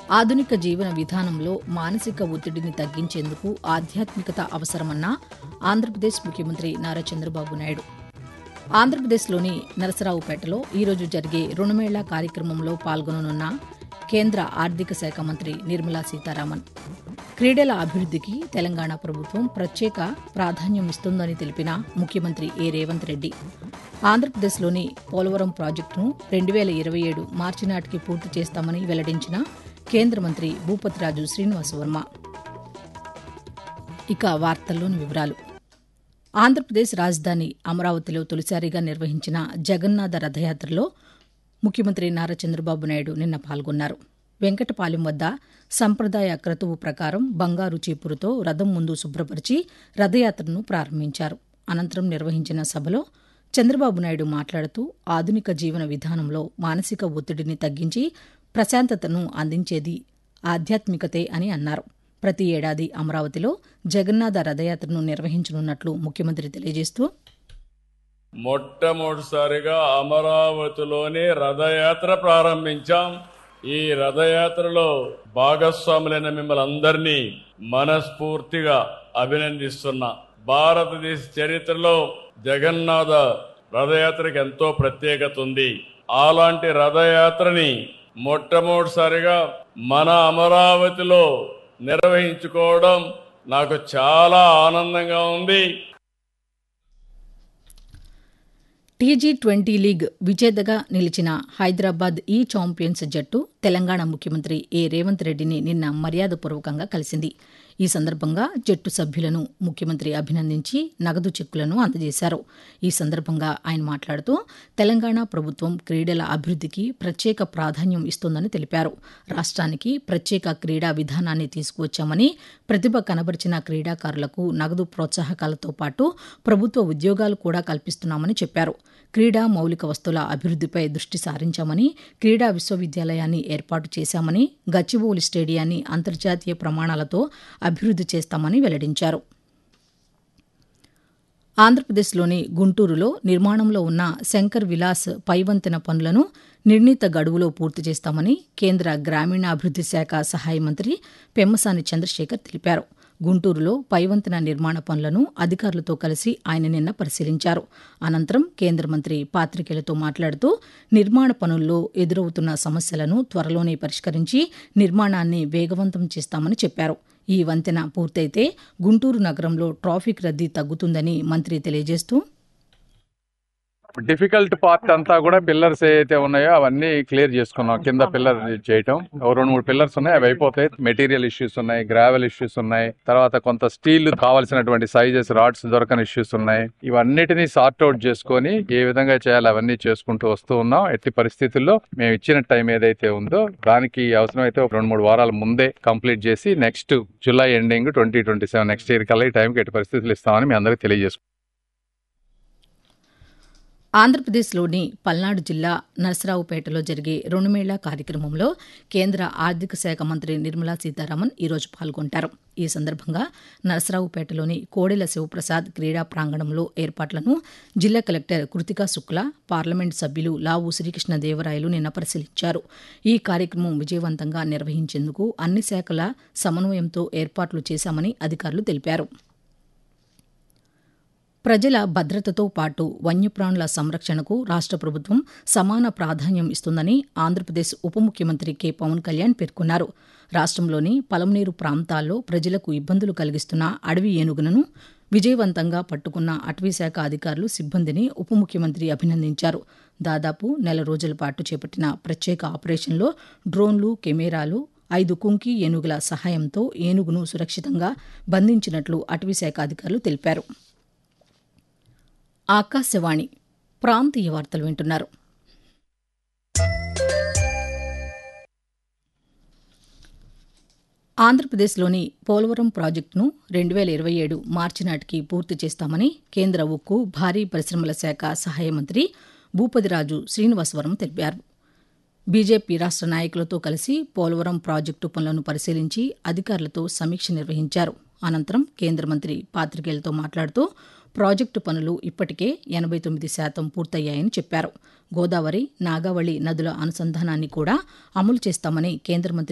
ఆధునిక జీవన విధానంలో మానసిక ఒత్తిడిని తగ్గించేందుకు ఆధ్యాత్మికత అవసరమన్న ఆంధ్రప్రదేశ్ ముఖ్యమంత్రి నారా చంద్రబాబు నాయుడు ఆంధ్రప్రదేశ్లోని నరసరావుపేటలో ఈరోజు జరిగే రుణమేళా కార్యక్రమంలో పాల్గొననున్న కేంద్ర ఆర్థిక శాఖ మంత్రి నిర్మలా సీతారామన్ క్రీడల అభివృద్ధికి తెలంగాణ ప్రభుత్వం ప్రత్యేక ప్రాధాన్యం ఇస్తుందని తెలిపిన ముఖ్యమంత్రి ఏ రేవంత్ రెడ్డి ఆంధ్రప్రదేశ్లోని పోలవరం ప్రాజెక్టును రెండు వేల ఇరవై ఏడు మార్చి నాటికి పూర్తి చేస్తామని వెల్లడించిన కేంద్ర మంత్రి భూపతిరాజు శ్రీనివాసవర్మ ఇక వార్తల్లోని వివరాలు ఆంధ్రప్రదేశ్ రాజధాని అమరావతిలో తొలిసారిగా నిర్వహించిన జగన్నాథ రథయాత్రలో ముఖ్యమంత్రి నారా చంద్రబాబు నాయుడు నిన్న పాల్గొన్నారు వెంకటపాలెం వద్ద సంప్రదాయ క్రతువు ప్రకారం బంగారు చీపురుతో రథం ముందు శుభ్రపరిచి రథయాత్రను ప్రారంభించారు అనంతరం నిర్వహించిన సభలో చంద్రబాబు నాయుడు మాట్లాడుతూ ఆధునిక జీవన విధానంలో మానసిక ఒత్తిడిని తగ్గించి ప్రశాంతతను అందించేది ఆధ్యాత్మికతే అని అన్నారు ప్రతి ఏడాది అమరావతిలో జగన్నాథ రథయాత్రను నిర్వహించనున్నట్లు ముఖ్యమంత్రి తెలియజేస్తూ మొట్టమొదటిసారిగా అమరావతిలోనే రథయాత్ర ప్రారంభించాం ఈ రథయాత్రలో భాగస్వాములైన మిమ్మల్ని అందరినీ మనస్ఫూర్తిగా అభినందిస్తున్నా భారతదేశ చరిత్రలో జగన్నాథ రథయాత్రకి ఎంతో ప్రత్యేకత ఉంది అలాంటి రథయాత్రని మొట్టమొదటిసారిగా మన అమరావతిలో నిర్వహించుకోవడం నాకు చాలా ఆనందంగా ఉంది టీజీ ట్వంటీ లీగ్ విజేతగా నిలిచిన హైదరాబాద్ ఈ ఛాంపియన్స్ జట్టు తెలంగాణ ముఖ్యమంత్రి ఏ రేవంత్ రెడ్డిని నిన్న మర్యాదపూర్వకంగా కలిసింది ఈ సందర్భంగా జట్టు సభ్యులను ముఖ్యమంత్రి అభినందించి నగదు చెక్కులను అందజేశారు ఈ సందర్భంగా ఆయన మాట్లాడుతూ తెలంగాణ ప్రభుత్వం క్రీడల అభివృద్ధికి ప్రత్యేక ప్రాధాన్యం ఇస్తోందని తెలిపారు రాష్ట్రానికి ప్రత్యేక క్రీడా విధానాన్ని తీసుకువచ్చామని ప్రతిభ కనబరిచిన క్రీడాకారులకు నగదు ప్రోత్సాహకాలతో పాటు ప్రభుత్వ ఉద్యోగాలు కూడా కల్పిస్తున్నామని చెప్పారు క్రీడా మౌలిక వస్తువుల అభివృద్ధిపై దృష్టి సారించామని క్రీడా విశ్వవిద్యాలయాన్ని ఏర్పాటు చేశామని గచ్చిబౌలి స్టేడియాన్ని అంతర్జాతీయ ప్రమాణాలతో అభివృద్ది చేస్తామని వెల్లడించారు ఆంధ్రప్రదేశ్లోని గుంటూరులో నిర్మాణంలో ఉన్న శంకర్ విలాస్ పైవంతెన పనులను నిర్ణీత గడువులో పూర్తి చేస్తామని కేంద్ర గ్రామీణాభివృద్ది శాఖ సహాయ మంత్రి పెమ్మసాని చంద్రశేఖర్ తెలిపారు గుంటూరులో పైవంతెన నిర్మాణ పనులను అధికారులతో కలిసి ఆయన నిన్న పరిశీలించారు అనంతరం కేంద్ర మంత్రి పాతికేయులతో మాట్లాడుతూ నిర్మాణ పనుల్లో ఎదురవుతున్న సమస్యలను త్వరలోనే పరిష్కరించి నిర్మాణాన్ని వేగవంతం చేస్తామని చెప్పారు ఈ వంతెన పూర్తయితే గుంటూరు నగరంలో ట్రాఫిక్ రద్దీ తగ్గుతుందని మంత్రి తెలియజేస్తూ డిఫికల్ట్ పార్ట్ అంతా కూడా పిల్లర్స్ ఏవైతే ఉన్నాయో అవన్నీ క్లియర్ చేసుకున్నాం కింద పిల్లర్ చేయటం ఓ రెండు మూడు పిల్లర్స్ ఉన్నాయి అవి అయిపోతాయి మెటీరియల్ ఇష్యూస్ ఉన్నాయి గ్రావెల్ ఇష్యూస్ ఉన్నాయి తర్వాత కొంత స్టీల్ కావాల్సినటువంటి సైజెస్ రాడ్స్ దొరకని ఇష్యూస్ ఉన్నాయి ఇవన్నిటిని సార్ట్ అవుట్ చేసుకొని ఏ విధంగా చేయాలి అవన్నీ చేసుకుంటూ వస్తూ ఉన్నాం ఎట్టి పరిస్థితుల్లో మేము ఇచ్చిన టైం ఏదైతే ఉందో దానికి అవసరమైతే ఒక రెండు మూడు వారాల ముందే కంప్లీట్ చేసి next July ending twenty twenty seven next year కల్లా ఈ టైంకి ఎట్టి పరిస్థితులు ఇస్తామని మీ అందరికీ తెలియజేసుకుంటాం ఆంధ్రప్రదేశ్లోని పల్నాడు జిల్లా నరసరావుపేటలో జరిగే రుణమేళా కార్యక్రమంలో కేంద్ర ఆర్థిక శాఖ మంత్రి నిర్మలా సీతారామన్ ఈరోజు పాల్గొంటారు ఈ సందర్భంగా నరసరావుపేటలోని కోడెల శివప్రసాద్ క్రీడా ప్రాంగణంలో ఏర్పాట్లను జిల్లా కలెక్టర్ కృతికా శుక్లా పార్లమెంట్ సభ్యులు లావు శ్రీకృష్ణదేవరాయలు నిన్న పరిశీలించారు ఈ కార్యక్రమం విజయవంతంగా నిర్వహించేందుకు అన్ని శాఖల సమన్వయంతో ఏర్పాట్లు చేశామని అధికారులు తెలిపారు ప్రజల భద్రతతో పాటు వన్యప్రాణుల సంరక్షణకు రాష్ట ప్రభుత్వం సమాన ప్రాధాన్యం ఇస్తుందని ఆంధ్రప్రదేశ్ ఉప ముఖ్యమంత్రి కె పవన్ కళ్యాణ్ పేర్కొన్నారు రాష్ట్రంలోని పలమనేరు ప్రాంతాల్లో ప్రజలకు ఇబ్బందులు కలిగిస్తున్న అడవి ఏనుగులను విజయవంతంగా పట్టుకున్న అటవీశాఖ అధికారులు సిబ్బందిని ఉప ముఖ్యమంత్రి అభినందించారు దాదాపు నెల రోజుల పాటు చేపట్టిన ప్రత్యేక ఆపరేషన్లో డ్రోన్లు కెమెరాలు ఐదు కుంకి ఏనుగుల సహాయంతో ఏనుగును సురక్షితంగా బంధించినట్లు అటవీశాఖ అధికారులు తెలిపారు ఆకాశవాణి ప్రాంతీయ వార్తలు వింటున్నారు ఆంధ్రప్రదేశ్లోని పోలవరం ప్రాజెక్టును రెండు వేల ఇరవై ఏడు మార్చి నాటికి పూర్తి చేస్తామని కేంద్ర ఉక్కు భారీ పరిశ్రమల శాఖ సహాయ మంత్రి భూపతిరాజు శ్రీనివాసవరం తెలిపారు బీజేపీ రాష్ట్ర నాయకులతో కలిసి పోలవరం ప్రాజెక్టు పనులను పరిశీలించి అధికారులతో సమీక్ష నిర్వహించారు అనంతరం కేంద్ర మంత్రి పాతికేయులతో మాట్లాడుతూ ప్రాజెక్టు పనులు ఇప్పటికే ఎనబై తొమ్మిది శాతం పూర్తయ్యాయని చెప్పారు గోదావరి నాగావళి నదుల అనుసంధానాన్ని కూడా అమలు చేస్తామని కేంద్ర మంత్రి